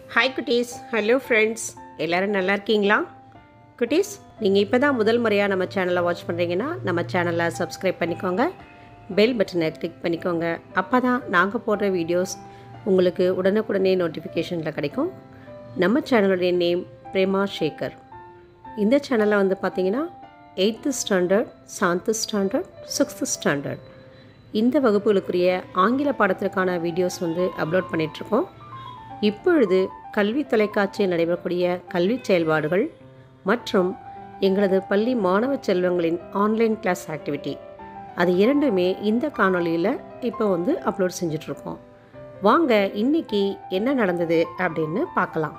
hi குட்டீஸ் hello friends எல்லோரும் நல்லா இருக்கீங்களா குட்டீஸ் நீங்கள் இப்போ தான் முதல் முறையாக நம்ம சேனலை வாட்ச் பண்ணுறீங்கன்னா நம்ம சேனலை சப்ஸ்கிரைப் பண்ணிக்கோங்க பெல் பட்டனை கிளிக் பண்ணிக்கோங்க அப்போ தான் நாங்கள் போடுற வீடியோஸ் உங்களுக்கு உடனுக்குடனே நோட்டிஃபிகேஷனில் கிடைக்கும் நம்ம சேனலுடைய நேம் பிரேமா சேகர் இந்த சேனலில் வந்து பார்த்தீங்கன்னா eighth standard seventh standard sixth standard இந்த வகுப்புகளுக்குரிய ஆங்கில பாடத்திற்கான வீடியோஸ் வந்து அப்லோட் பண்ணிகிட்ருக்கோம் இப்பொழுது கல்வி தொலைக்காட்சியில் நடைபெறக்கூடிய கல்வி செயல்பாடுகள் மற்றும் எங்களது பள்ளி மாணவ செல்வங்களின் ஆன்லைன் கிளாஸ் ஆக்டிவிட்டி அது இரண்டுமே இந்த காணொளியில் இப்போ வந்து அப்லோட் செஞ்சிட்ருக்கோம் வாங்க இன்னைக்கு என்ன நடந்தது அப்படின்னு பார்க்கலாம்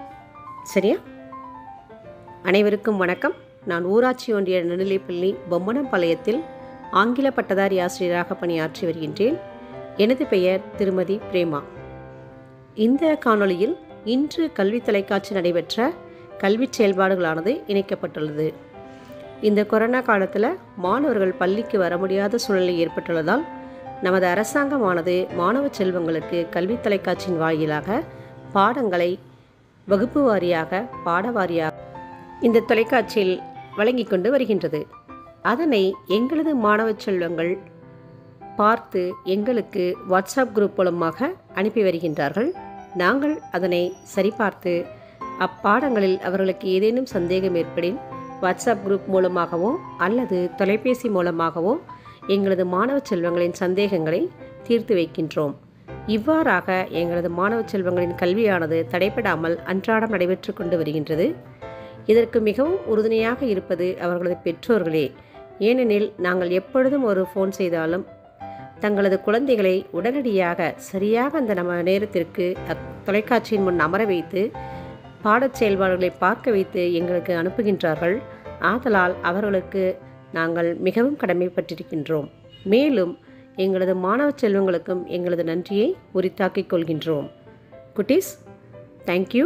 சரியா அனைவருக்கும் வணக்கம் நான் ஊராட்சி ஒன்றிய நடுநிலைப்பள்ளி பொம்மனம்பாளையத்தில் ஆங்கில பட்டதாரி ஆசிரியராக பணியாற்றி வருகின்றேன் எனது பெயர் திருமதி பிரேமா இந்த காணொளியில் இன்று கல்வி தொலைக்காட்சி நடைபெற்ற கல்வி செயல்பாடுகளானது இணைக்கப்பட்டுள்ளது இந்த கொரோனா காலத்தில் மாணவர்கள் பள்ளிக்கு வர முடியாத சூழ்நிலை ஏற்பட்டுள்ளதால் நமது அரசாங்கமானது மாணவ செல்வங்களுக்கு கல்வி தொலைக்காட்சியின் வாயிலாக பாடங்களை வகுப்பு வாரியாக பாட வாரியாக இந்த தொலைக்காட்சியில் வழங்கி கொண்டு வருகின்றது அதனை எங்களது மாணவ செல்வங்கள் பார்த்து எங்களுக்கு வாட்ஸ்அப் குரூப் மூலமாக அனுப்பி வருகின்றார்கள் நாங்கள் அதனை சரிபார்த்து அப்பாடங்களில் அவர்களுக்கு ஏதேனும் சந்தேகம் ஏற்படின் வாட்ஸ்அப் குரூப் மூலமாகவோ அல்லது தொலைபேசி மூலமாகவோ எங்களது மாணவ செல்வங்களின் சந்தேகங்களை தீர்த்து வைக்கின்றோம் இவ்வாறாக எங்களது மாணவ செல்வங்களின் கல்வியானது தடைபடாமல் அன்றாடம் நடைபெற்று கொண்டு வருகின்றது இதற்கு மிகவும் உறுதுணையாக இருப்பது அவர்களது பெற்றோர்களே ஏனெனில் நாங்கள் எப்பொழுதும் ஒரு ஃபோன் செய்தாலும் தங்களது குழந்தைகளை உடனடியாக சரியாக அந்த நம்ம நேரத்திற்கு தொலைக்காட்சியின் முன் அமர வைத்து பாடச் செயல்பாடுகளை பார்க்க வைத்து எங்களுக்கு அனுப்புகின்றார்கள் ஆதலால் அவர்களுக்கு நாங்கள் மிகவும் கடமைப்பட்டிருக்கின்றோம் மேலும் எங்களது மாணவ செல்வங்களுக்கும் எங்களது நன்றியை உரித்தாக்கிக் கொள்கின்றோம் குட்டீஸ் தேங்க்யூ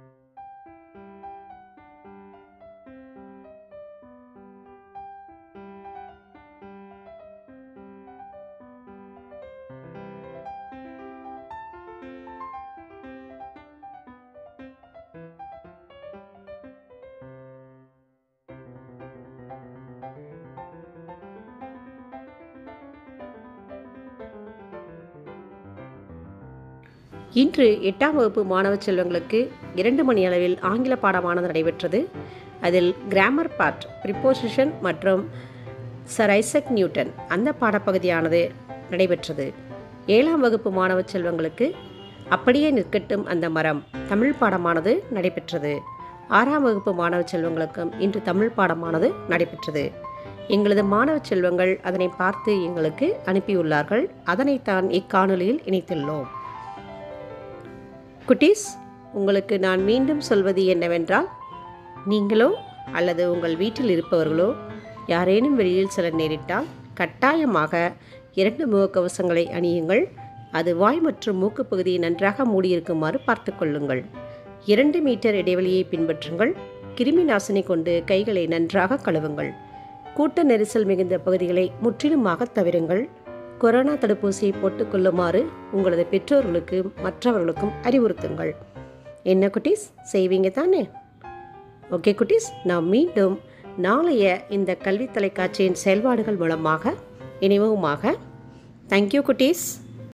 இன்று எட்டாம் வகுப்பு மாணவ செல்வங்களுக்கு இரண்டு மணி அளவில் ஆங்கில பாடமானது நடைபெற்றது அதில் கிராமர் பார்ட் ப்ரிப்போசிஷன் மற்றும் சர் ஐசக் நியூட்டன் அந்த பாடப்பகுதியானது நடைபெற்றது ஏழாம் வகுப்பு மாணவ செல்வங்களுக்கு அப்படியே நிற்கட்டும் அந்த மரம் தமிழ் பாடமானது நடைபெற்றது ஆறாம் வகுப்பு மாணவ செல்வங்களுக்கும் இன்று தமிழ் பாடமானது நடைபெற்றது எங்களது மாணவ செல்வங்கள் அதனை பார்த்து எங்களுக்கு அனுப்பியுள்ளார்கள் அதனைத்தான் இக்காணொலியில் இணைத்துள்ளோம் குட்டீஸ் உங்களுக்கு நான் மீண்டும் சொல்வது என்னவென்றால் நீங்களோ அல்லது உங்கள் வீட்டில் இருப்பவர்களோ யாரேனும் வெளியில் செல்ல நேரிட்டால் கட்டாயமாக இரண்டு முகக்கவசங்களை அணியுங்கள் அது வாய் மற்றும் மூக்கு பகுதியை நன்றாக மூடியிருக்குமாறு பார்த்து கொள்ளுங்கள் இரண்டு மீட்டர் இடைவெளியை பின்பற்றுங்கள் கிருமி நாசினி கொண்டு கைகளை நன்றாக கழுவுங்கள் கூட்ட நெரிசல் மிகுந்த பகுதிகளை முற்றிலுமாக தவிருங்கள் கொரோனா தடுப்பூசியை போட்டுக்கொள்ளுமாறு உங்களது பெற்றோர்களுக்கு மற்றவர்களுக்கும் அறிவுறுத்துங்கள் என்ன குட்டீஸ் செய்வீங்க தானே ஓகே குட்டீஸ் நாம் மீண்டும் நாளைய இந்த கல்வி தொலைக்காட்சியின் செயல்பாடுகள் மூலமாக இணைவோமாக தேங்க்யூ குட்டீஸ்